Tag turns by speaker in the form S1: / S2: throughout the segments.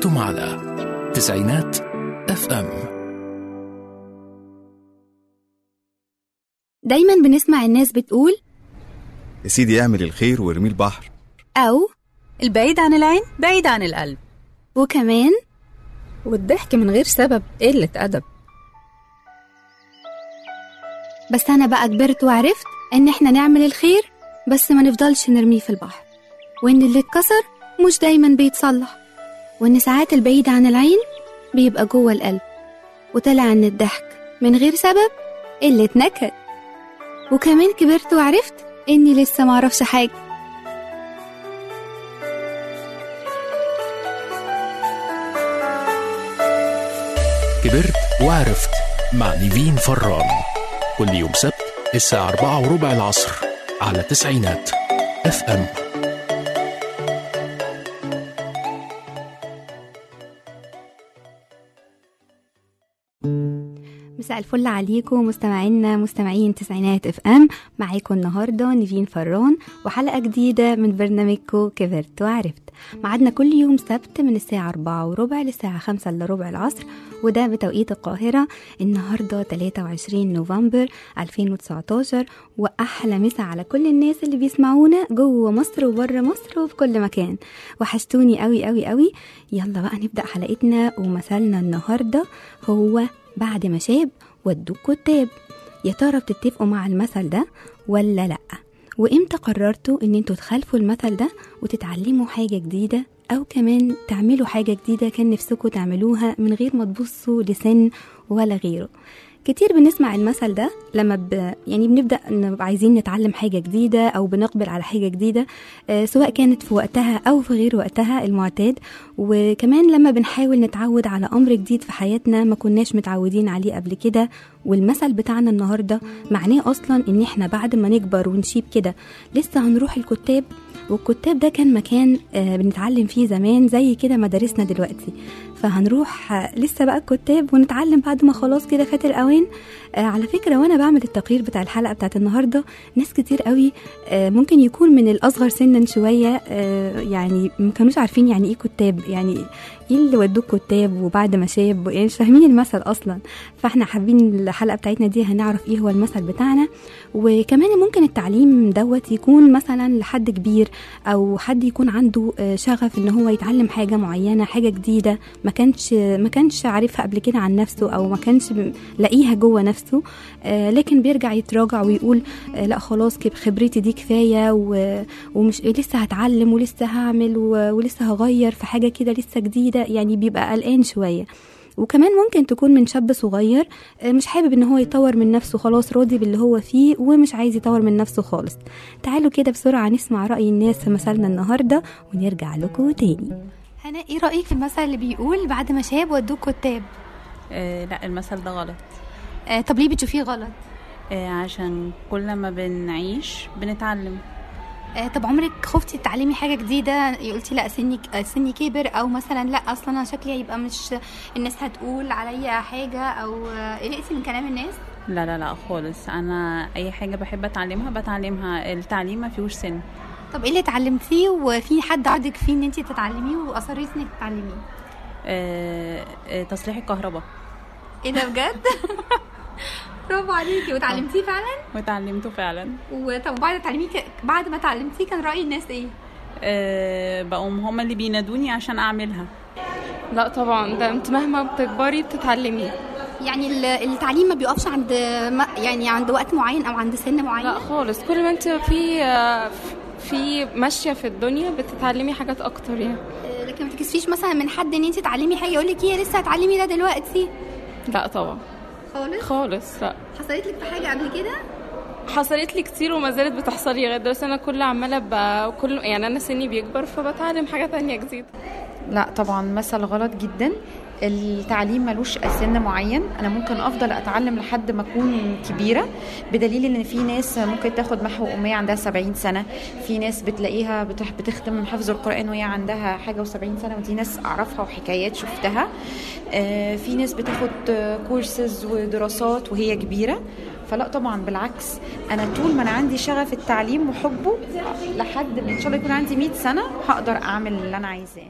S1: أنتم على تسعينات اف ام
S2: دايما بنسمع الناس بتقول
S3: يا سيدي اعمل الخير وارميه البحر
S2: أو
S4: البعيد عن العين بعيد عن القلب
S2: وكمان
S5: والضحك من غير سبب قلة أدب
S2: بس أنا بقى كبرت وعرفت إن إحنا نعمل الخير بس ما نفضلش نرميه في البحر وإن اللي اتكسر مش دايما بيتصلح وإن ساعات البعيد عن العين بيبقى جوه القلب وطلع إن الضحك من غير سبب قلة نكد وكمان كبرت وعرفت إني لسه معرفش حاجة
S1: كبرت وعرفت مع نيفين فران كل يوم سبت الساعة أربعة وربع العصر على تسعينات اف ام
S2: مساء الفل عليكم مستمعينا مستمعين تسعينات اف ام معاكم النهارده نيفين فران وحلقه جديده من برنامجكم كبرت وعرفت ميعادنا كل يوم سبت من الساعه 4 وربع للساعه 5 الا ربع العصر وده بتوقيت القاهره النهارده 23 نوفمبر 2019 واحلى مسا على كل الناس اللي بيسمعونا جوه مصر وبره مصر وفي كل مكان وحشتوني قوي قوي قوي يلا بقى نبدا حلقتنا ومثلنا النهارده هو بعد ما شاب ودوك كتاب يا ترى بتتفقوا مع المثل ده ولا لأ وامتى قررتوا ان انتوا تخالفوا المثل ده وتتعلموا حاجة جديدة او كمان تعملوا حاجة جديدة كان نفسكم تعملوها من غير ما تبصوا لسن ولا غيره كتير بنسمع المثل ده لما ب... يعني بنبدا نبقى عايزين نتعلم حاجه جديده او بنقبل على حاجه جديده آه، سواء كانت في وقتها او في غير وقتها المعتاد وكمان لما بنحاول نتعود على امر جديد في حياتنا ما كناش متعودين عليه قبل كده والمثل بتاعنا النهارده معناه اصلا ان احنا بعد ما نكبر ونشيب كده لسه هنروح الكتاب والكتاب ده كان مكان آه، بنتعلم فيه زمان زي كده مدارسنا دلوقتي فهنروح آه، لسه بقى الكتاب ونتعلم بعد ما خلاص كده فات الاوان آه، على فكره وانا بعمل التقرير بتاع الحلقه بتاعت النهارده ناس كتير قوي آه، ممكن يكون من الاصغر سنا شويه آه، يعني ما كانوش عارفين يعني ايه كتاب يعني ايه اللي ودوك كتاب وبعد ما شاب يعني مش فاهمين المثل اصلا فاحنا حابين الحلقه بتاعتنا دي هنعرف ايه هو المثل بتاعنا وكمان ممكن التعليم دوت يكون مثلا لحد كبير او حد يكون عنده آه، شغف ان هو يتعلم حاجه معينه حاجه جديده ما كانش ما كانش عارفها قبل كده عن نفسه او ما كانش م- لاقيها جوه نفسه آه، لكن بيرجع يتراجع ويقول آه، لا خلاص كده خبرتي دي كفايه و- ومش لسه هتعلم ولسه هعمل و- ولسه هغير في حاجه كده لسه جديده يعني بيبقى قلقان شويه وكمان ممكن تكون من شاب صغير آه، مش حابب ان هو يطور من نفسه خلاص راضي باللي هو فيه ومش عايز يطور من نفسه خالص تعالوا كده بسرعة نسمع رأي الناس في مثلنا النهاردة ونرجع لكم تاني هنا ايه رأيك في المثل اللي بيقول بعد ما شاب ودوك كتاب
S6: آه لا المثل ده غلط
S2: آه طب ليه بتشوفيه غلط
S6: آه عشان كل ما بنعيش بنتعلم
S2: آه طب عمرك خفتي تتعلمي حاجة جديدة قلتي لا سني آه، سني كبر او مثلا لا اصلا انا شكلي هيبقى مش الناس هتقول عليا حاجة او آه، قلقتي من كلام الناس
S6: لا لا لا خالص انا اي حاجه بحب اتعلمها بتعلمها التعليم ما فيهوش سن
S2: طب ايه اللي اتعلمتيه وفي حد عرضك فيه ان انت تتعلميه واصريتي انك تتعلميه
S6: آه آه تصليح الكهرباء
S2: ايه ده بجد برافو عليكي وتعلمتيه فعلا
S6: وتعلمته فعلا
S2: وطب بعد تعليميه بعد ما اتعلمتيه كان راي الناس ايه
S6: آه بقوا هما اللي بينادوني عشان اعملها
S5: لا طبعا ده انت مهما بتكبري بتتعلمي
S2: يعني ال- التعليم ما بيقفش عند ما- يعني عند وقت معين او عند سن معين
S5: لا خالص كل ما انت في آه، في ماشيه في الدنيا بتتعلمي حاجات اكتر يعني
S2: آه، لكن ما تكسفيش مثلا من حد ان انت تتعلمي حاجه يقول لك ايه لسه هتعلمي ده دلوقتي
S5: لا طبعا
S2: خالص
S5: خالص لا
S2: حصلت لك في حاجه قبل كده
S5: حصلت لي كتير وما زالت بتحصل لي لغايه دلوقتي انا كل عماله ب... كل يعني انا سني بيكبر فبتعلم حاجه تانية جديده
S7: لا طبعا مثل غلط جدا التعليم ملوش سن معين انا ممكن افضل اتعلم لحد ما اكون كبيره بدليل ان في ناس ممكن تاخد محو اميه عندها 70 سنه في ناس بتلاقيها بتح- بتختم من حفظ القران وهي عندها حاجه و70 سنه ودي ناس اعرفها وحكايات شفتها آه، في ناس بتاخد كورسز ودراسات وهي كبيره فلا طبعا بالعكس انا طول ما انا عندي شغف التعليم وحبه لحد ما ان شاء الله يكون عندي 100 سنه هقدر اعمل اللي انا عايزاه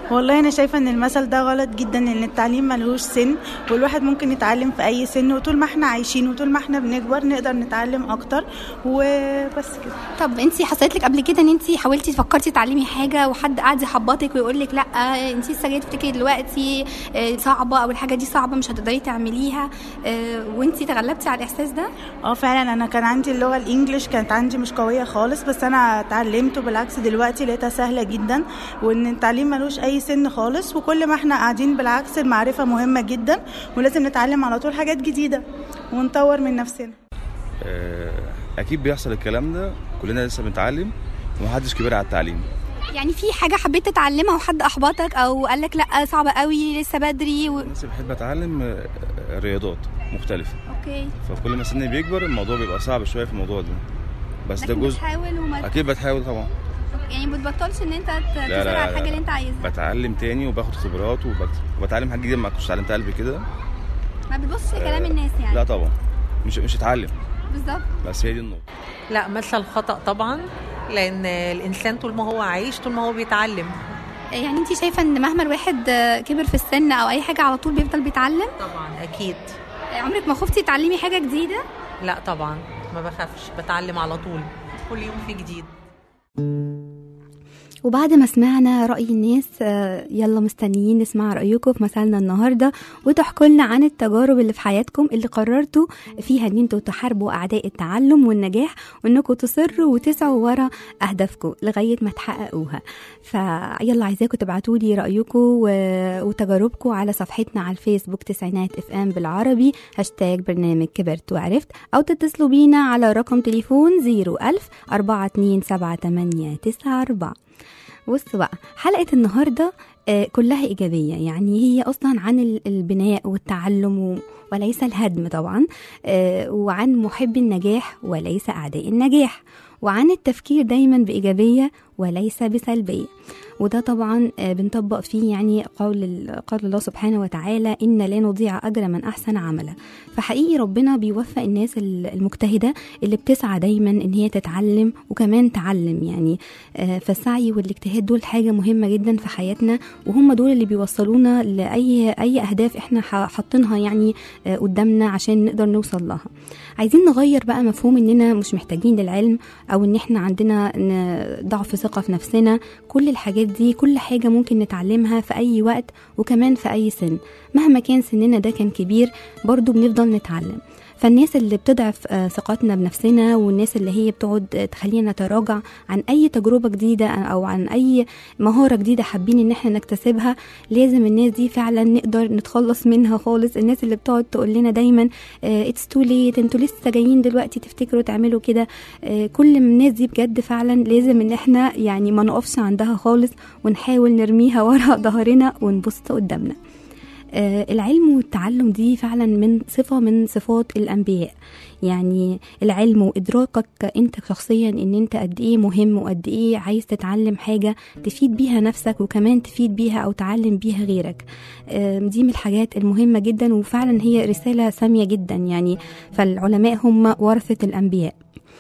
S8: والله انا شايفه ان المثل ده غلط جدا ان التعليم ملهوش سن والواحد ممكن يتعلم في اي سن وطول ما احنا عايشين وطول ما احنا بنكبر نقدر نتعلم اكتر وبس كده
S2: طب انت حصلت لك قبل كده ان انت حاولتي فكرتي تعلمي حاجه وحد قعد يحبطك ويقول لك لا انت لسه جايه تفتكري دلوقتي آه، صعبه او الحاجه دي صعبه مش هتقدري تعمليها آه، وانت تغلبتي على الاحساس ده
S8: اه فعلا انا كان عندي اللغه الانجليش كانت عندي مش قويه خالص بس انا اتعلمت وبالعكس دلوقتي لقيتها سهله جدا وان التعليم ملوش اي سن خالص وكل ما احنا قاعدين بالعكس المعرفه مهمه جدا ولازم نتعلم على طول حاجات جديده ونطور من نفسنا
S9: آه، اكيد بيحصل الكلام ده كلنا لسه بنتعلم ومحدش كبير على التعليم
S2: يعني في حاجه حبيت تتعلمها وحد احبطك او قال لك لا صعبه قوي لسه بدري و...
S9: الناس اللي بحب اتعلم آه، رياضات مختلفه
S2: اوكي
S9: فكل ما سني بيكبر الموضوع بيبقى صعب شويه في الموضوع ده بس ده
S2: لكن
S9: جزء
S2: بتحاول وما
S9: اكيد بتحاول طبعا
S2: يعني ما بتبطلش ان انت ت-
S9: لا،
S2: تسعى
S9: لا،
S2: على الحاجه
S9: لا.
S2: اللي انت عايزها
S9: بتعلم تاني وباخد خبرات وبت- وبتعلم حاجات جديده ما كنتش اتعلمتها قبل كده
S2: ما بتبصش لكلام الناس يعني
S9: لا طبعا مش مش اتعلم
S2: بالظبط
S9: بس هي دي النقطه
S10: لا مثل خطأ طبعا لأن الإنسان طول ما هو عايش طول ما هو بيتعلم
S2: يعني انت شايفه ان مهما الواحد آه، كبر في السن او اي حاجه على طول بيفضل بيتعلم
S10: طبعا أكيد
S2: آه، عمرك ما خفتي تعلمي حاجه جديده
S10: لا طبعا ما بخافش بتعلم على طول كل يوم في جديد
S2: وبعد ما سمعنا رأي الناس آه، يلا مستنيين نسمع رأيكم في مثلنا النهاردة وتحكوا لنا عن التجارب اللي في حياتكم اللي قررتوا فيها ان انتوا تحاربوا أعداء التعلم والنجاح وانكم تصروا وتسعوا ورا أهدافكم لغاية ما تحققوها فيلا عايزاكم تبعتوا لي رأيكم و- وتجاربكم على صفحتنا على الفيسبوك تسعينات اف ام بالعربي هاشتاج برنامج كبرت وعرفت أو تتصلوا بينا على رقم تليفون 01000 427 بصوا بقى حلقة النهاردة آه، كلها إيجابية يعني هي أصلا عن ال- البناء والتعلم و- وليس الهدم طبعا آه، وعن محبي النجاح وليس أعداء النجاح وعن التفكير دايما بإيجابية وليس بسلبية وده طبعا آه، بنطبق فيه يعني قول ال- قول الله سبحانه وتعالى إن لا نضيع أجر من أحسن عملا فحقيقي ربنا بيوفق الناس ال- المجتهدة اللي بتسعى دايما إن هي تتعلم وكمان تعلم يعني آه، فالسعي والاجتهاد دول حاجة مهمة جدا في حياتنا وهم دول اللي بيوصلونا لأي أي أهداف إحنا ح- حاطينها يعني آه، قدامنا عشان نقدر نوصل لها عايزين نغير بقى مفهوم إننا مش محتاجين للعلم أو إن إحنا عندنا ن- ضعف ثقة في نفسنا كل الحاجات دي كل حاجة ممكن نتعلمها في أي وقت وكمان في أي سن مهما كان سننا ده كان كبير برضو بنفضل نتعلم فالناس اللي بتضعف آه، ثقتنا بنفسنا والناس اللي هي بتقعد آه، تخلينا نتراجع عن اي تجربه جديده او عن اي مهاره جديده حابين ان احنا نكتسبها لازم الناس دي فعلا نقدر نتخلص منها خالص الناس اللي بتقعد تقول لنا دايما اتس تو ليت انتوا لسه جايين دلوقتي تفتكروا تعملوا كده آه، كل الناس دي بجد فعلا لازم ان احنا يعني ما نقفش عندها خالص ونحاول نرميها ورا ظهرنا ونبص قدامنا آه، العلم والتعلم دي فعلا من صفة من صفات الأنبياء يعني العلم وإدراكك أنت شخصيا أن أنت قد إيه مهم وقد إيه عايز تتعلم حاجة تفيد بيها نفسك وكمان تفيد بيها أو تعلم بيها غيرك آم، دي من الحاجات المهمة جدا وفعلا هي رسالة سامية جدا يعني فالعلماء هم ورثة الأنبياء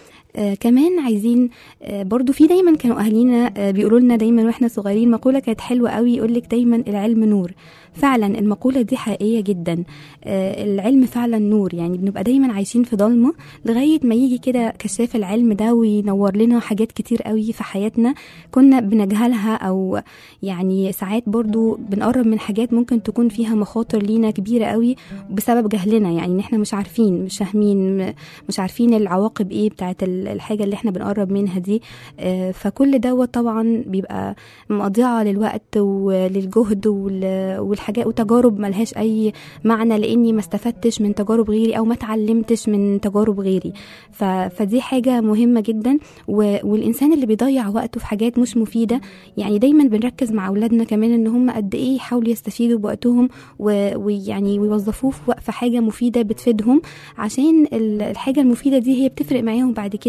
S2: آه كمان عايزين آه برضو في دايما كانوا اهالينا آه بيقولوا لنا دايما واحنا صغيرين مقوله كانت حلوه قوي يقول لك دايما العلم نور فعلا المقوله دي حقيقيه جدا آه العلم فعلا نور يعني بنبقى دايما عايشين في ضلمه لغايه ما يجي كده كشاف العلم ده وينور لنا حاجات كتير قوي في حياتنا كنا بنجهلها او يعني ساعات برضو بنقرب من حاجات ممكن تكون فيها مخاطر لينا كبيره قوي بسبب جهلنا يعني ان احنا مش عارفين مش فاهمين م- مش عارفين العواقب ايه بتاعت ال- الحاجه اللي احنا بنقرب منها دي آه، فكل دوت طبعا بيبقى مضيعه للوقت وللجهد وال- والحاجات وتجارب ملهاش اي معنى لاني ما استفدتش من تجارب غيري او ما اتعلمتش من تجارب غيري ف- فدي حاجه مهمه جدا و- والانسان اللي بيضيع وقته في حاجات مش مفيده يعني دايما بنركز مع اولادنا كمان ان هم قد ايه يحاولوا يستفيدوا بوقتهم و- ويعني ويوظفوه في وق- في حاجه مفيده بتفيدهم عشان ال- الحاجه المفيده دي هي بتفرق معاهم بعد كده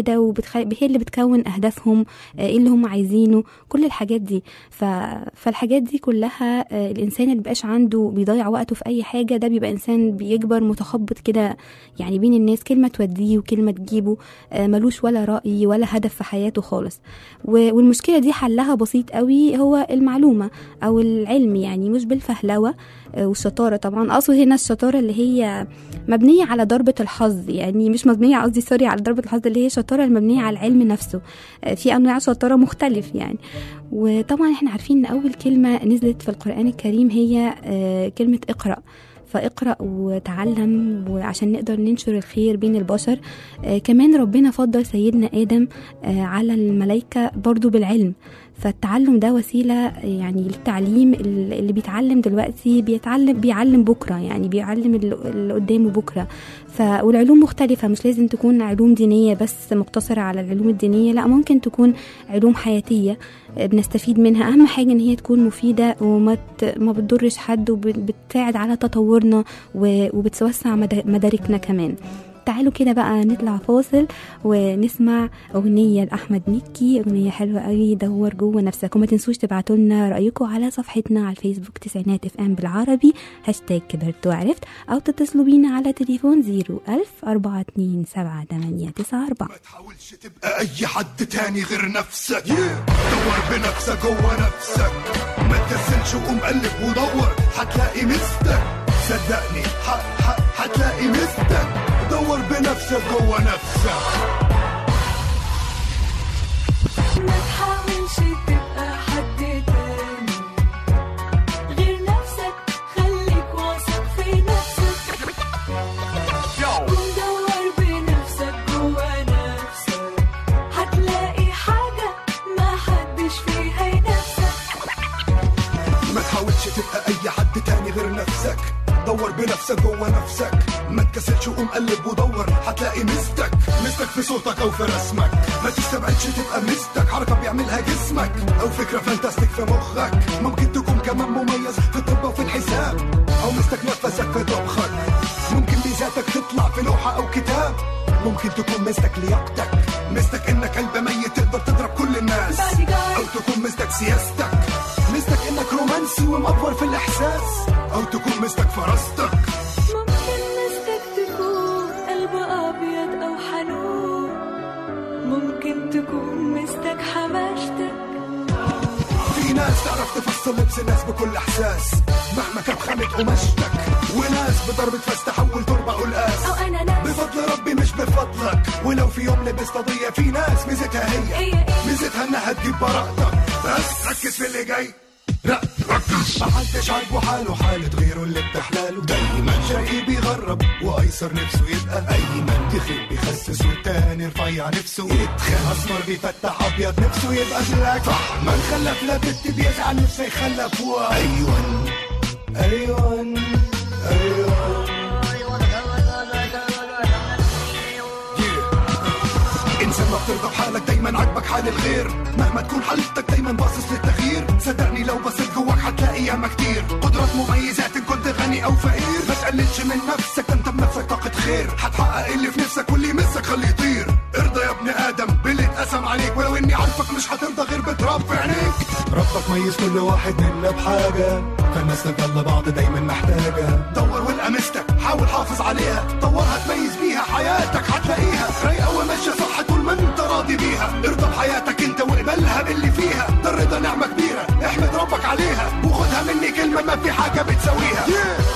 S2: كده وبتخ... هي اللي بتكون اهدافهم آه، ايه اللي هم عايزينه كل الحاجات دي ف... فالحاجات دي كلها آه، الانسان اللي بيبقاش عنده بيضيع وقته في اي حاجه ده بيبقى انسان بيكبر متخبط كده يعني بين الناس كلمه توديه وكلمه تجيبه آه، ملوش ولا راي ولا هدف في حياته خالص و- والمشكله دي حلها بسيط قوي هو المعلومه او العلم يعني مش بالفهلوه آه، والشطاره طبعا اقصد هنا الشطاره اللي هي مبنيه على ضربه الحظ يعني مش مبنيه قصدي سوري على ضربه الحظ اللي هي شطاره المبنيه على العلم نفسه آه، في انواع شطاره مختلف يعني وطبعا احنا عارفين ان اول كلمه نزلت في القران الكريم هي آه، كلمه اقرا فاقرأ وتعلم وعشان نقدر ننشر الخير بين البشر آه كمان ربنا فضل سيدنا آدم آه على الملائكة برضو بالعلم فالتعلم ده وسيلة يعني للتعليم اللي بيتعلم دلوقتي بيتعلم بيعلم بكرة يعني بيعلم اللي اللي قدامه بكرة ف والعلوم مختلفة مش لازم تكون علوم دينية بس مقتصرة على العلوم الدينية لا ممكن تكون علوم حياتية آه، بنستفيد منها أهم حاجة إن هي تكون مفيدة وما ت- ما بتضرش حد وبتساعد على تطورنا و- وبتوسع مدا- مداركنا كمان تعالوا كده بقى نطلع فاصل ونسمع أغنية لأحمد مكي أغنية حلوة قوي دور جوه نفسك وما تنسوش تبعتوا لنا رأيكم على صفحتنا على الفيسبوك تسعينات اف ام بالعربي هاشتاج كبرت وعرفت أو تتصلوا بينا على تليفون زيرو ألف أربعة اتنين سبعة تمانية تسعة أربعة
S11: تبقى اي حد تاني غير نفسك دور بنفسك جوه نفسك ما تكسلش وقوم قلب ودور هتلاقي مستك صدقني ح- ح- هتلاقي مستك دور بنفسك جوه نفسك
S12: ما تحاولش تبقى حد تاني غير نفسك خليك واثق في نفسك قوم دور بنفسك جوا نفسك هتلاقي حاجة ما حدش فيها ينافسك
S11: ما تحاولش تبقى اي حد تاني غير نفسك دور بنفسك جوه نفسك ما تكسلش وقوم قلب ودور هتلاقي مستك مستك في صوتك او في رسمك ما تستبعدش تبقى مستك حركه بيعملها جسمك او فكره فانتاستيك في مخك ممكن تكون كمان مميز في الطب وفي الحساب او مستك نفسك في طبخك ممكن ميزاتك تطلع في لوحه او كتاب ممكن تكون مستك لياقتك مستك انك قلب ميت تقدر تضرب كل الناس او تكون مستك سياستك مستك انك رومانسي ومأفور في الاحساس او تكون مستك فراستك
S12: ممكن مستك تكون قلب أبيض أو حنون ممكن تكون مستك حماشتك
S11: في ناس تعرف تفصل لبس الناس بكل احساس مهما كانت خامة قماشتك وناس بضربة فاس تحول تربة قلقاس
S12: أو أنا ناس
S11: بفضل ربي مش بفضلك ولو في يوم لبست قضية في ناس ميزتها هي ميزتها انها تجيب براءتك بس ركز في اللي جاي لا ركز محدش عاجبه حاله حالة غيره اللي بتحلاله دايما شقي بيغرب وايسر نفسه يبقى ايمن تخيب بيخسس والتاني رفيع نفسه يتخن اسمر بيفتح ابيض نفسه يبقى بلاك صح من خلف لا بنت بيزعل نفسه يخلف و ايوان ايوان ايوان انسان ما بترضى بحالك دايما عاجبك حال الغير مهما تكون حالتك دايما باصص للتغيير صدقني لو بصيت جواك هتلاقي ياما كتير قدرات مميزات ان كنت غني او فقير ما تقللش من نفسك ده انت بنفسك طاقة خير هتحقق اللي في نفسك واللي يمسك خليه يطير ارضى يا ابن ادم باللي اتقسم عليك ولو اني عارفك مش هترضى غير بتراب في عينيك ربك ميز كل واحد منا بحاجة فالناس تضل بعض دايما محتاجة دور والقى مستك حاول حافظ عليها طورها تميز بيها حياتك هتلاقيها رايقة وماشية صح طول ما انت راضي بيها ارضى بحياتك انت واقبلها باللي فيها ده الرضا نعمة كبيرة احمد ربك عليها وخدها مني كلمة ما في حاجة بتساويها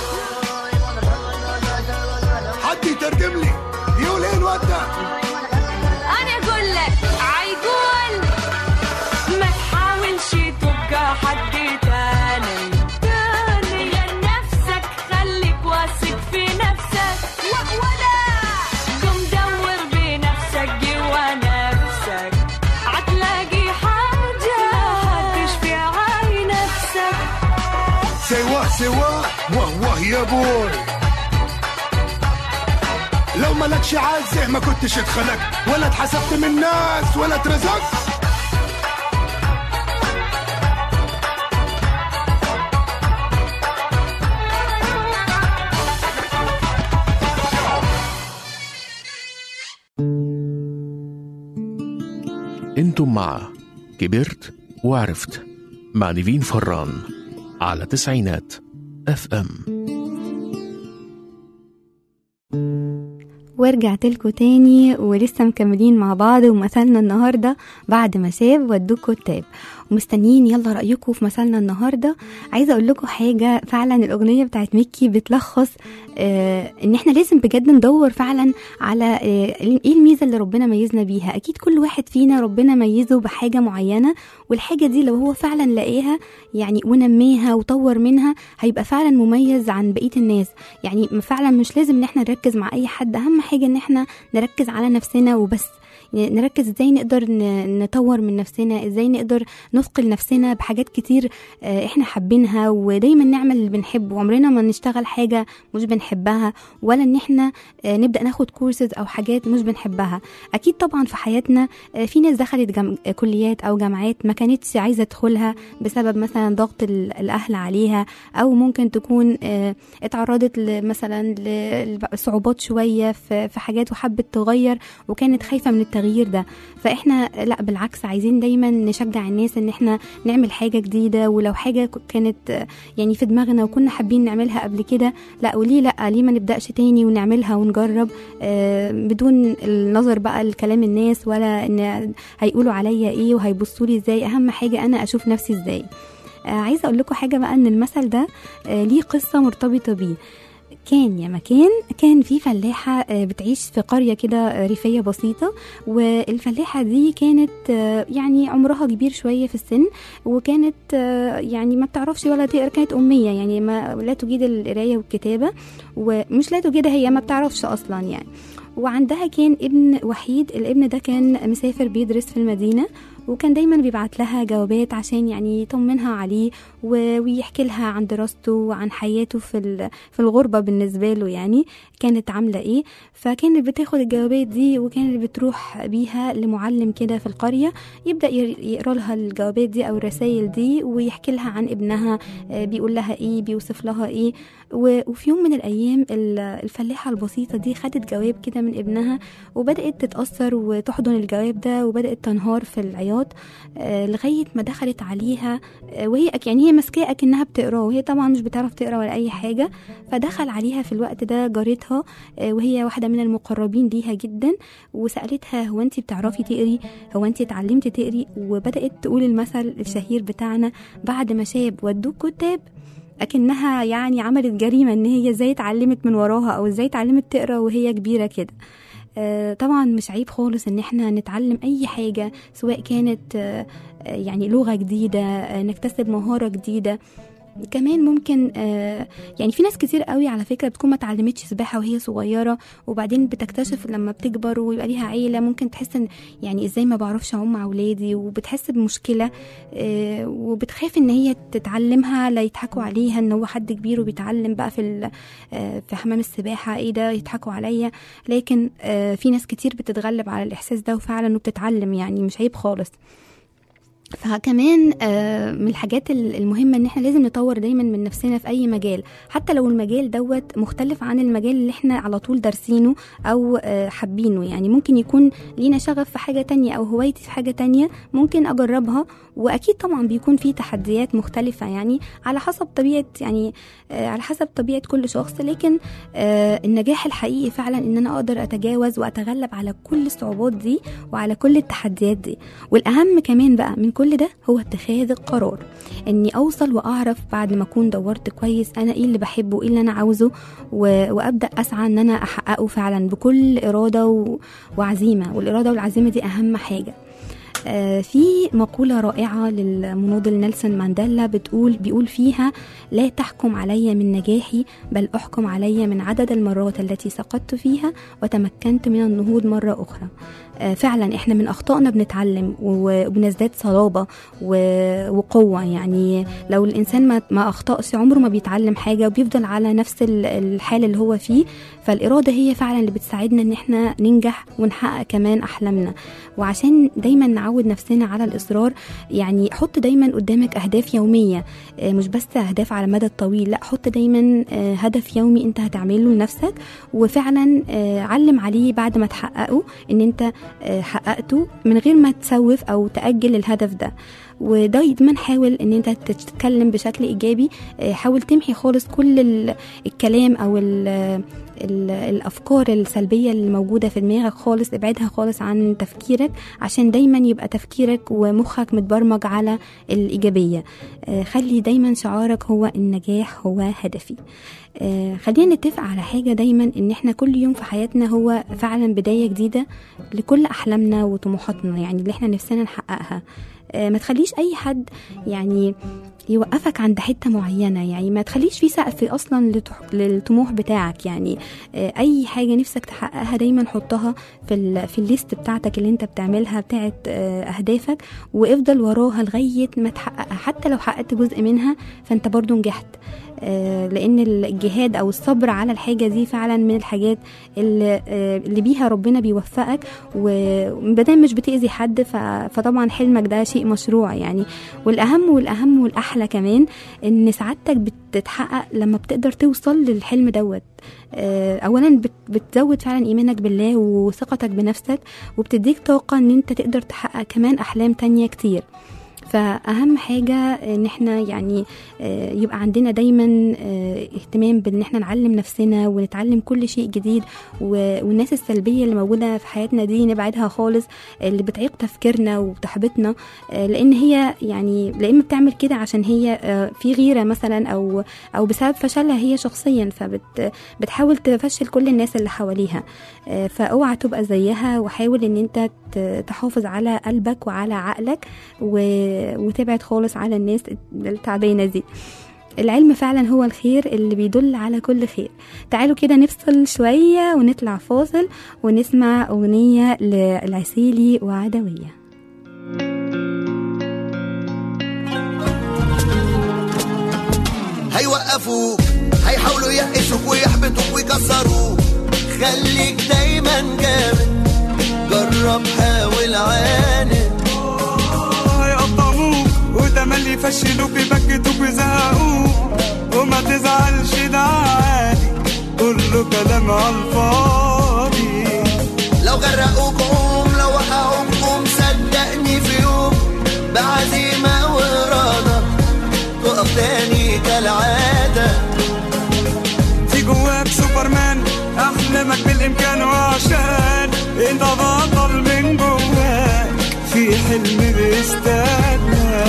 S11: حد يترجم لي يقول ايه الواد ده
S12: أنا أقول لك عيقول ما تحاولش تبقى حد تاني تاني لنفسك خليك واثق في نفسك ولا قم دور بنفسك جوا نفسك هتلاقي حاجة هتشفي عاي نفسك
S11: سوا سوا واه واه يا بوي لو مالكش عازه ما كنتش اتخلقت ولا اتحسبت من الناس ولا اترزقت
S1: كنتم مع كبرت وعرفت مع نيفين فران على تسعينات اف ام
S2: ورجعت لكم تاني ولسه مكملين مع بعض ومثلنا النهارده بعد ما شاب ودوك كتاب ومستنيين يلا رأيكم في مثلنا النهارده عايزه اقول لكم حاجه فعلا الاغنيه بتاعت ميكي بتلخص آه ان احنا لازم بجد ندور فعلا على آه ايه الميزه اللي ربنا ميزنا بيها اكيد كل واحد فينا ربنا ميزه بحاجه معينه والحاجه دي لو هو فعلا لقاها يعني ونميها وطور منها هيبقى فعلا مميز عن بقيه الناس يعني فعلا مش لازم ان احنا نركز مع اي حد اهم حاجه ان احنا نركز على نفسنا وبس نركز ازاي نقدر نطور من نفسنا ازاي نقدر نثقل نفسنا بحاجات كتير احنا حابينها ودايما نعمل اللي بنحبه عمرنا ما نشتغل حاجة مش بنحبها ولا ان احنا نبدأ ناخد كورسز او حاجات مش بنحبها اكيد طبعا في حياتنا في ناس دخلت جم... كليات او جامعات ما كانتش عايزة تدخلها بسبب مثلا ضغط الاهل عليها او ممكن تكون اتعرضت مثلا لصعوبات شوية في حاجات وحبت تغير وكانت خايفة من التغيير التغيير ده فاحنا لا بالعكس عايزين دايما نشجع الناس ان احنا نعمل حاجه جديده ولو حاجه كانت يعني في دماغنا وكنا حابين نعملها قبل كده لا وليه لا ليه ما نبداش تاني ونعملها ونجرب آه بدون النظر بقى لكلام الناس ولا ان هيقولوا عليا ايه وهيبصوا لي ازاي اهم حاجه انا اشوف نفسي ازاي آه عايزه اقول لكم حاجه بقى ان المثل ده آه ليه قصه مرتبطه بيه كان يا مكان كان في فلاحة بتعيش في قرية كده ريفية بسيطة والفلاحة دي كانت يعني عمرها كبير شوية في السن وكانت يعني ما بتعرفش ولا تقرا كانت أمية يعني ما لا تجيد القراية والكتابة ومش لا تجيدها هي ما بتعرفش أصلا يعني وعندها كان ابن وحيد الابن ده كان مسافر بيدرس في المدينة وكان دايما بيبعت لها جوابات عشان يعني يطمنها عليه ويحكي لها عن دراسته وعن حياته في في الغربة بالنسبة له يعني كانت عاملة ايه فكانت بتاخد الجوابات دي وكانت بتروح بيها لمعلم كده في القرية يبدأ يقرا لها الجوابات دي او الرسائل دي ويحكي لها عن ابنها بيقول لها ايه بيوصف لها ايه وفي يوم من الايام الفلاحة البسيطة دي خدت جواب كده من ابنها وبدأت تتأثر وتحضن الجواب ده وبدأت تنهار في العياط آه لغاية ما دخلت عليها آه وهي يعني هي ماسكاه اكنها بتقراه وهي طبعا مش بتعرف تقرا ولا اي حاجة فدخل عليها في الوقت ده جارتها آه وهي واحدة من المقربين ليها جدا وسألتها هو انت بتعرفي تقري هو انت اتعلمتي تقري وبدأت تقول المثل الشهير بتاعنا بعد ما شاب ودوك كتاب اكنها يعني عملت جريمه ان هي ازاي اتعلمت من وراها او ازاي اتعلمت تقرا وهي كبيره كده آه طبعا مش عيب خالص ان احنا نتعلم اي حاجه سواء كانت آه يعني لغه جديده آه نكتسب مهاره جديده كمان ممكن آه يعني في ناس كتير قوي على فكره بتكون ما اتعلمتش سباحه وهي صغيره وبعدين بتكتشف لما بتكبر ويبقى ليها عيله ممكن تحس ان يعني ازاي ما بعرفش اعوم مع اولادي وبتحس بمشكله آه وبتخاف ان هي تتعلمها لا يضحكوا عليها ان هو حد كبير وبيتعلم بقى في آه في حمام السباحه ايه ده يضحكوا عليا لكن آه في ناس كتير بتتغلب على الاحساس ده وفعلا وبتتعلم يعني مش عيب خالص فكمان من الحاجات المهمه ان احنا لازم نطور دايما من نفسنا في اي مجال حتى لو المجال دوت مختلف عن المجال اللي احنا على طول دارسينه او حابينه يعني ممكن يكون لينا شغف في حاجه تانية او هوايتي في حاجه تانية ممكن اجربها واكيد طبعا بيكون في تحديات مختلفه يعني على حسب طبيعه يعني على حسب طبيعه كل شخص لكن النجاح الحقيقي فعلا ان انا اقدر اتجاوز واتغلب على كل الصعوبات دي وعلى كل التحديات دي والاهم كمان بقى من كل ده هو اتخاذ القرار اني اوصل واعرف بعد ما اكون دورت كويس انا ايه اللي بحبه وايه اللي انا عاوزه و... وابدا اسعى ان انا احققه فعلا بكل اراده و... وعزيمه والاراده والعزيمه دي اهم حاجه آه في مقولة رائعة للمناضل نيلسون مانديلا بتقول بيقول فيها لا تحكم علي من نجاحي بل احكم علي من عدد المرات التي سقطت فيها وتمكنت من النهوض مرة أخرى آه فعلا احنا من اخطائنا بنتعلم وبنزداد صلابه وقوه يعني لو الانسان ما, ما اخطاش عمره ما بيتعلم حاجه وبيفضل على نفس الحال اللي هو فيه فالاراده هي فعلا اللي بتساعدنا ان احنا ننجح ونحقق كمان احلامنا وعشان دايما نعود نعود نفسنا على الإصرار يعني حط دايما قدامك أهداف يومية آه، مش بس أهداف على المدى الطويل لا حط دايما آه، هدف يومي أنت هتعمله لنفسك وفعلا آه، علم عليه بعد ما تحققه ان انت آه، حققته من غير ما تسوف او تأجل الهدف ده ودايما حاول ان انت تتكلم بشكل ايجابي آه، حاول تمحي خالص كل ال- الكلام او ال ال الافكار السلبيه اللي موجوده في دماغك خالص ابعدها خالص عن تفكيرك عشان دايما يبقى تفكيرك ومخك متبرمج على الايجابيه آه، خلي دايما شعارك هو النجاح هو هدفي آه، خلينا نتفق على حاجة دايما ان احنا كل يوم في حياتنا هو فعلا بداية جديدة لكل احلامنا وطموحاتنا يعني اللي احنا نفسنا نحققها آه، ما تخليش اي حد يعني يوقفك عند حتة معينة يعني ما تخليش في سقف أصلا لتح- للطموح بتاعك يعني آه، أي حاجة نفسك تحققها دايما حطها في ال في الليست بتاعتك اللي انت بتعملها بتاعت آه، أهدافك وافضل وراها لغاية ما تحققها حتى لو حققت جزء منها فانت برضو نجحت آه، لان الجهاد او الصبر على الحاجه دي فعلا من الحاجات اللي, آه، اللي بيها ربنا بيوفقك ومادام مش بتاذي حد ف- فطبعا حلمك ده شيء مشروع يعني والاهم والاهم والاحلى كمان ان سعادتك بتتحقق لما بتقدر توصل للحلم دوت آه، اولا بت- بتزود فعلا ايمانك بالله وثقتك بنفسك وبتديك طاقه ان انت تقدر تحقق كمان احلام تانية كتير فاهم حاجه ان احنا يعني آه، يبقى عندنا دايما آه، اهتمام بان احنا نعلم نفسنا ونتعلم كل شيء جديد و- والناس السلبيه اللي موجوده في حياتنا دي نبعدها خالص اللي بتعيق تفكيرنا وبتحبطنا آه، لان هي يعني لا اما بتعمل كده عشان هي آه، في غيره مثلا او او بسبب فشلها هي شخصيا فبتحاول تفشل كل الناس اللي حواليها آه، فاوعى تبقى زيها وحاول ان انت ت- تحافظ على قلبك وعلى عقلك و- وتبعد خالص على الناس التعبانه دي العلم فعلا هو الخير اللي بيدل على كل خير تعالوا كده نفصل شوية ونطلع فاصل ونسمع أغنية للعسيلي وعدوية
S13: هيوقفوك هيحاولوا يقشوك ويحبطوك ويكسروك خليك دايما جامد جرب حاول عاند
S14: هيقطعوك وتملي يفشلوك يبكتوك ويزهقوك وما تزعلش ده عادي كله كلام على الفاضي
S13: لو غرقوك قوم لو وقعوك قوم صدقني في يوم بعزيمة وإرادة تقف تاني كالعادة
S14: في جواك سوبرمان احلامك بالامكان وعشان انت بطل من جواك في حلم بيستناك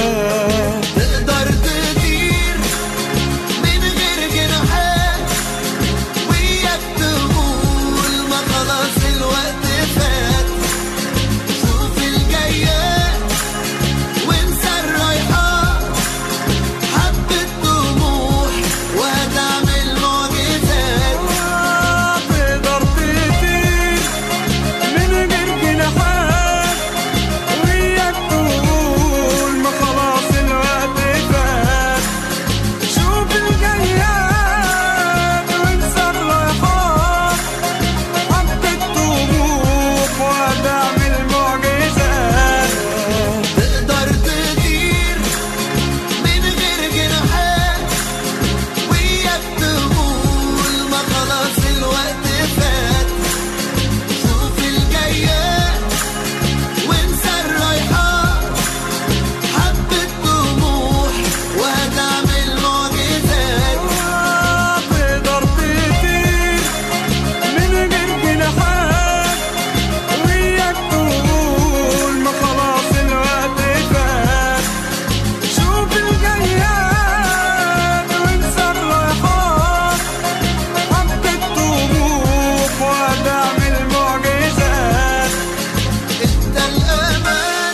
S13: تقدر تطير من غير جناحات وياك تقول ما خلاص الوقت فات شوف الجايات وانسى الرايحات حبة طموح وهتعمل معجزات
S14: تقدر تطير من غير جناحات وياك تقول ما خلاص الوقت فات شوف الجياد وانسى الرايحات حبة طموح وهتعمل معجزات
S13: تقدر تطير من غير جناحات وياك تقول ما خلاص الوقت فات شوف الجايات وانسى الرايحات حبة طموح وهتعمل معجزات
S14: تقدر تطير من غير جناحات وياك تقول ما خلاص الوقت فات شوف الجياد وانسى الرايحات حبة طموح وهتعمل معجزات
S13: انت الأمان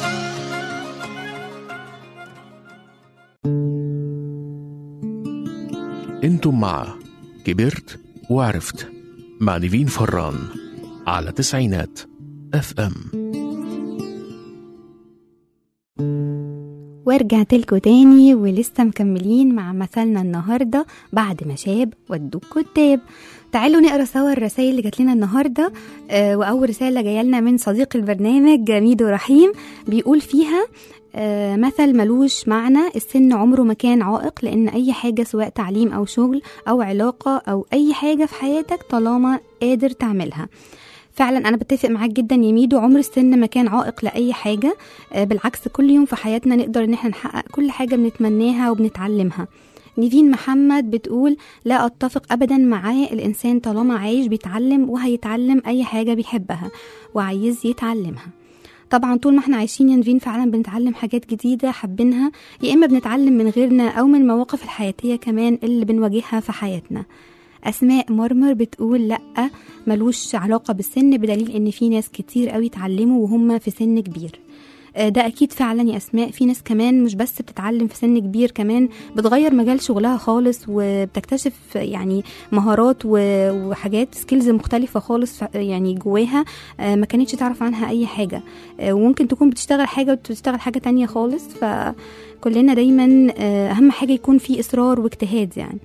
S1: انتم مع كبرت وعرفت مع نيفين فران على تسعينات اف ام
S2: ورجعت لكم تاني ولسه مكملين مع مثلنا النهارده بعد ما شاب ودوك كتاب تعالوا نقرا سوا الرسائل اللي جات لنا النهارده آه واول رساله جايه لنا من صديق البرنامج ميدو رحيم بيقول فيها آه مثل ملوش معنى السن عمره ما كان عائق لان اي حاجه سواء تعليم او شغل او علاقه او اي حاجه في حياتك طالما قادر تعملها فعلا انا بتفق معاك جدا يا ميدو عمر السن ما كان عائق لاي حاجه آه، بالعكس كل يوم في حياتنا نقدر ان احنا نحقق كل حاجه بنتمناها وبنتعلمها نيفين محمد بتقول لا اتفق ابدا معاه الانسان طالما عايش بيتعلم وهيتعلم اي حاجه بيحبها وعايز يتعلمها طبعا طول ما احنا عايشين يا نيفين فعلا بنتعلم حاجات جديده حابينها يا اما بنتعلم من غيرنا او من المواقف الحياتيه كمان اللي بنواجهها في حياتنا اسماء مرمر بتقول لا ملوش علاقه بالسن بدليل ان في ناس كتير قوي اتعلموا وهم في سن كبير آه، ده اكيد فعلا يا اسماء في ناس كمان مش بس بتتعلم في سن كبير كمان بتغير مجال شغلها خالص وبتكتشف يعني مهارات و- وحاجات سكيلز مختلفه خالص ف- يعني جواها آه، ما كانتش تعرف عنها اي حاجه آه، وممكن تكون بتشتغل حاجه وبتشتغل حاجه تانية خالص فكلنا دايما آه، اهم حاجه يكون في اصرار واجتهاد يعني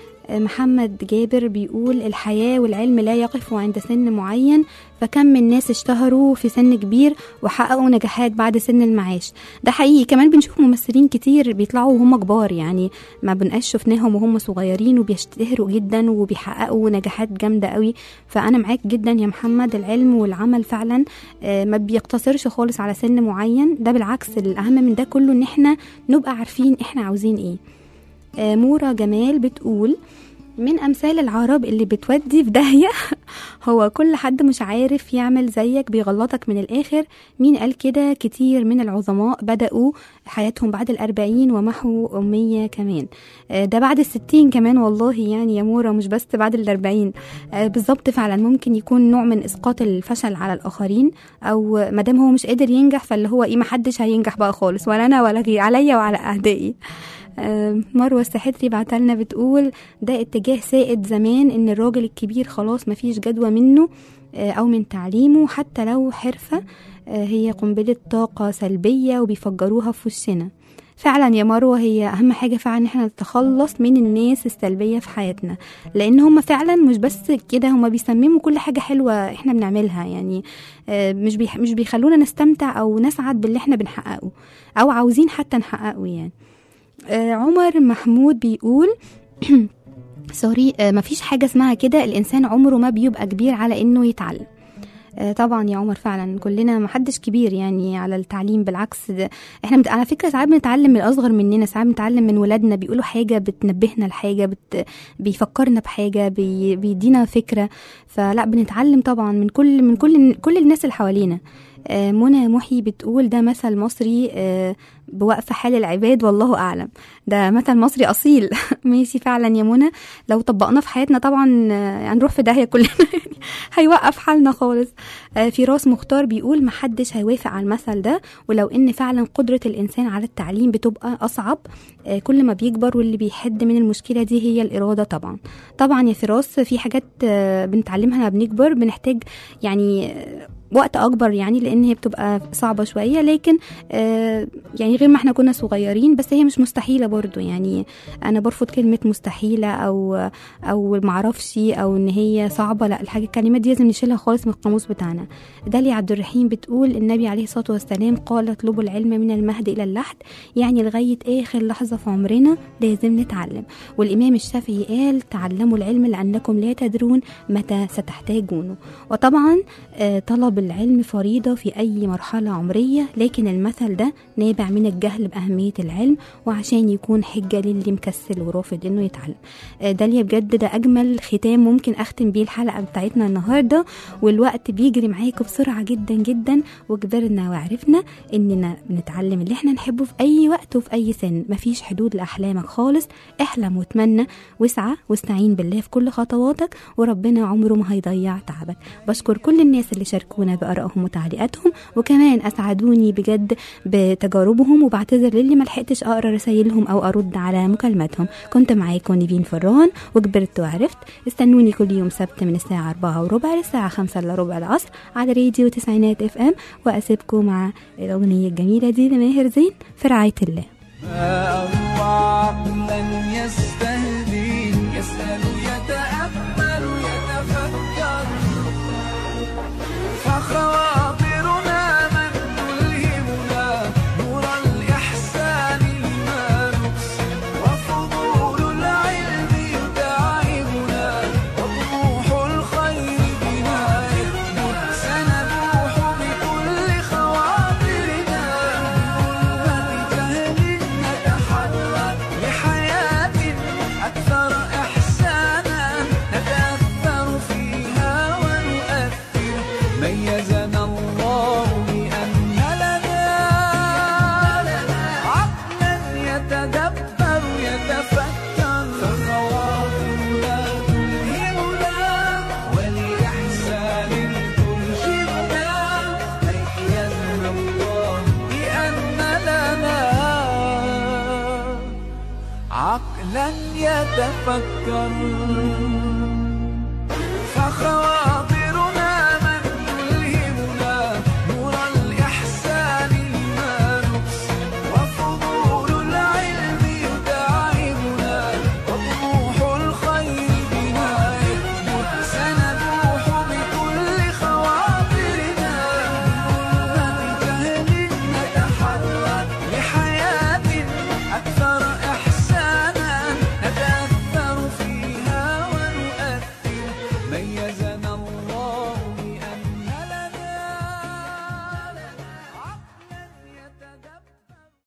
S2: محمد جابر بيقول الحياة والعلم لا يقف عند سن معين فكم من ناس اشتهروا في سن كبير وحققوا نجاحات بعد سن المعاش ده حقيقي كمان بنشوف ممثلين كتير بيطلعوا وهم كبار يعني ما بنقاش شفناهم وهم صغيرين وبيشتهروا جدا وبيحققوا نجاحات جامدة قوي فأنا معاك جدا يا محمد العلم والعمل فعلا آه، ما بيقتصرش خالص على سن معين ده بالعكس الأهم من ده كله إن احنا نبقى عارفين احنا عاوزين ايه آه، مورا جمال بتقول من أمثال العرب اللي بتودي في داهية هو كل حد مش عارف يعمل زيك بيغلطك من الآخر مين قال كده كتير من العظماء بدأوا حياتهم بعد الأربعين ومحوا أمية كمان آه، ده بعد الستين كمان والله يعني يا مورا مش بس بعد الأربعين آه، بالظبط فعلا ممكن يكون نوع من إسقاط الفشل على الآخرين أو مادام هو مش قادر ينجح فاللي هو إيه محدش هينجح بقى خالص ولا أنا ولا غير عليا وعلى أعدائي آه، مروة السحتري بعتلنا بتقول ده اتجاه سائد زمان ان الراجل الكبير خلاص مفيش جدوى منه آه، او من تعليمه حتى لو حرفة آه، هي قنبلة طاقة سلبية وبيفجروها في وشنا فعلا يا مروة هي أهم حاجة فعلا إن احنا نتخلص من الناس السلبية في حياتنا لأن هم فعلا مش بس كده هم بيسمموا كل حاجة حلوة احنا بنعملها يعني آه، مش بيح مش بيخلونا نستمتع أو نسعد باللي احنا بنحققه أو عاوزين حتى نحققه يعني آه، عمر محمود بيقول سوري آه، مفيش حاجة اسمها كده الإنسان عمره ما بيبقى كبير على إنه يتعلم آه، طبعا يا عمر فعلا كلنا محدش كبير يعني على التعليم بالعكس ده احنا مت... على فكره ساعات بنتعلم من الاصغر مننا ساعات بنتعلم من ولادنا بيقولوا حاجه بتنبهنا لحاجه بت... بيفكرنا بحاجه بي... بيدينا فكره فلا بنتعلم طبعا من كل من كل كل الناس اللي حوالينا آه، منى محي بتقول ده مثل مصري آه، بوقف حال العباد والله اعلم ده مثل مصري اصيل ماشي فعلا يا منى لو طبقناه في حياتنا طبعا آه، هنروح في داهيه كلنا يعني هيوقف حالنا خالص آه، فراس مختار بيقول محدش هيوافق على المثل ده ولو ان فعلا قدره الانسان على التعليم بتبقى اصعب آه، كل ما بيكبر واللي بيحد من المشكله دي هي الاراده طبعا طبعا يا فراس في حاجات آه، بنتعلمها لما بنكبر بنحتاج يعني آه، وقت اكبر يعني لان هي بتبقى صعبه شويه لكن آه يعني غير ما احنا كنا صغيرين بس هي مش مستحيله برضو يعني انا برفض كلمه مستحيله او او معرفش او ان هي صعبه لا الحاجه الكلمات دي لازم نشيلها خالص من القاموس بتاعنا داليا عبد الرحيم بتقول النبي عليه الصلاه والسلام قال اطلبوا العلم من المهد الى اللحد يعني لغايه اخر لحظه في عمرنا لازم نتعلم والامام الشافعي قال تعلموا العلم لانكم لا تدرون متى ستحتاجونه وطبعا آه، طلب العلم فريضة في أي مرحلة عمرية لكن المثل ده نابع من الجهل بأهمية العلم وعشان يكون حجة للي مكسل ورافض إنه يتعلم آه، داليا بجد ده أجمل ختام ممكن أختم بيه الحلقة بتاعتنا النهاردة والوقت بيجري معاكم بسرعة جدا جدا وكبرنا وعرفنا إننا بنتعلم اللي احنا نحبه في أي وقت وفي أي سن مفيش حدود لأحلامك خالص احلم وتمنى واسعى واستعين بالله في كل خطواتك وربنا عمره ما هيضيع تعبك بشكر كل الناس اللي شاركونا بآرائهم وتعليقاتهم وكمان أسعدوني بجد بتجاربهم وبعتذر للي ملحقتش أقرأ رسايلهم أو أرد على مكالماتهم كنت معاكم نيفين فران وكبرت وعرفت استنوني كل يوم سبت من الساعة أربعة وربع للساعة خمسة إلا ربع العصر على راديو تسعينات اف ام وأسيبكم مع الأغنية الجميلة دي لماهر زين في رعاية الله
S14: أروع عقلا يستهدي يسأل يتأمل يتفكر فخواطرنا من تلهمنا نور الإحسان لما نبصر وفضول العلم يتعبنا وطموح الخير بنا يكبر سنبوح بكل خواطرنا بظلمة جهل نتحرك لحياة أكثر إحسانا نتأثر فيها ونؤثر ميزنا الله بأن لنا عقلا يتدبر يتفكر فخواطرنا تلهمنا ولإحسان ترشدنا ميزنا الله بأن لنا عقلا يتفكر فخواطرنا